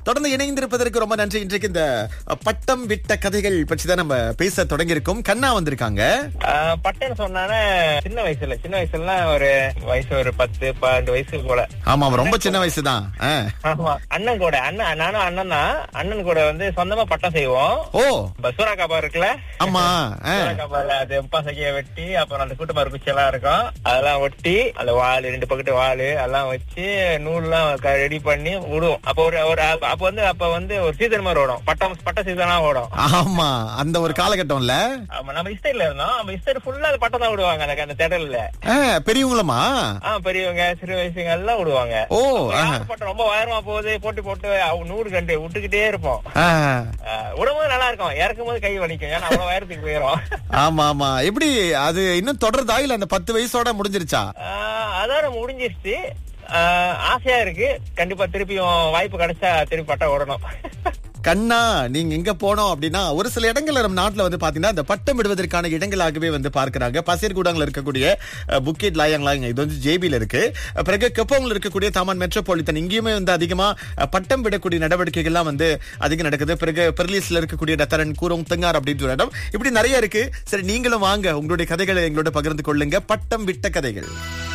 தொடர்ந்து இணைந்திருப்பதற்கு ரொம்ப நன்றி இன்றைக்கு இந்த அஹ், பட்டம் விட்ட கதைகள் பற்றி தான் நம்ம பேச தொடங்கியிருக்கோம் கண்ணா வந்திருக்காங்க ஆஹ் பட்டன் சொன்னானே சின்ன வயசுல சின்ன வயசுல ஒரு வயசு ஒரு பத்து பன்னெண்டு வயசு போல ஆமா அவன் ரொம்ப சின்ன வயசுதான் ஆ. ஆமா அண்ணன் கூட அண்ணன் நானும் அண்ணன் தான் அண்ணன் கூட வந்து சொந்தமா பட்டம் செய்வோம் ஓ இப்ப சூறாக்காப்பா இருக்குல்ல ஆமா ஆ. சூறாக்காப்பால அது உப்பாசக்கிய வெட்டி அப்புறம் அந்த கூட்டமாறு குச்சி எல்லாம் இருக்கும் அதெல்லாம் ஒட்டி அந்த வாள் ரெண்டு பக்கத்து வாள் அதெல்லாம் வச்சு நூல்லாம் ரெடி பண்ணி விடுவோம் அப்ப ஒரு ஒரு அப்ப அப்ப வந்து அப்ப வந்து ஒரு சீசன் மாதிரி ஓடும் பட்டம் பட்ட சீசனா ஓடும் ஆமா அந்த ஒரு காலகட்டம்ல ஆமா நம்ம இஸ்டேட்ல இருந்தோம் நம்ம இஸ்டேட் ஃபுல்லா அது பட்டம் தான் விடுவாங்க அந்த அந்த திடல்ல ஆ, பெரியவங்களுமா ஆ பெரியவங்க சிறு வயசுங்க எல்லாம் விடுவாங்க ஓ ஆ. பட்டம் ரொம்ப உயரமா போகுது போட்டு போட்டு அவங்க நூறு கண்டு விட்டுக்கிட்டே இருப்போம் ஆ. ஆ, விடும்போது நல்லா இருக்கும் இறக்கும் போது கை வலிக்கும் ஏன்னா அவ்வளவு உயரத்துக்கு போயிடும் ஆமா ஆமா எப்படி அது இன்னும் தொடருதா இல்ல அந்த பத்து வயசோட முடிஞ்சிருச்சா ஆ, அதோட முடிஞ்சிருச்சு ஆ, ஆசையா இருக்கு கண்டிப்பா திருப்பியும் வாய்ப்பு கிடைச்சா திருப்பி பட்டம் விடணும் கண்ணா நீங்க எங்க போனோம் அப்படின்னா ஒரு சில இடங்கள்ல நம்ம நாட்டுல வந்து பாத்தீங்கன்னா இந்த பட்டம் விடுவதற்கான இடங்களாகவே வந்து பார்க்கறாங்க பசீர்கூடங்கள்ல இருக்கக்கூடிய அஹ், புக்கெட் லாயங்லாங் இது வந்து ஜேபில இருக்கு அஹ், பிறகு கெப்போங்ல இருக்கக்கூடிய தாமான் மெட்ரோபாலிட்டன் இங்கேயுமே வந்து அதிகமா அஹ், பட்டம் விடக்கூடிய நடவடிக்கைகள்லாம் வந்து அதிகம் நடக்குது பிறகு பெர்லிஸ்ல இருக்கக்கூடிய டத்தரன் கூரோங் தெங்கார் அப்படின்ற ஒரு இடம் இப்படி நிறைய இருக்கு சரி நீங்களும் வாங்க உங்களுடைய கதைகளை எங்களோட பகிர்ந்து கொள்ளுங்க பட்டம் விட்ட கதைகள்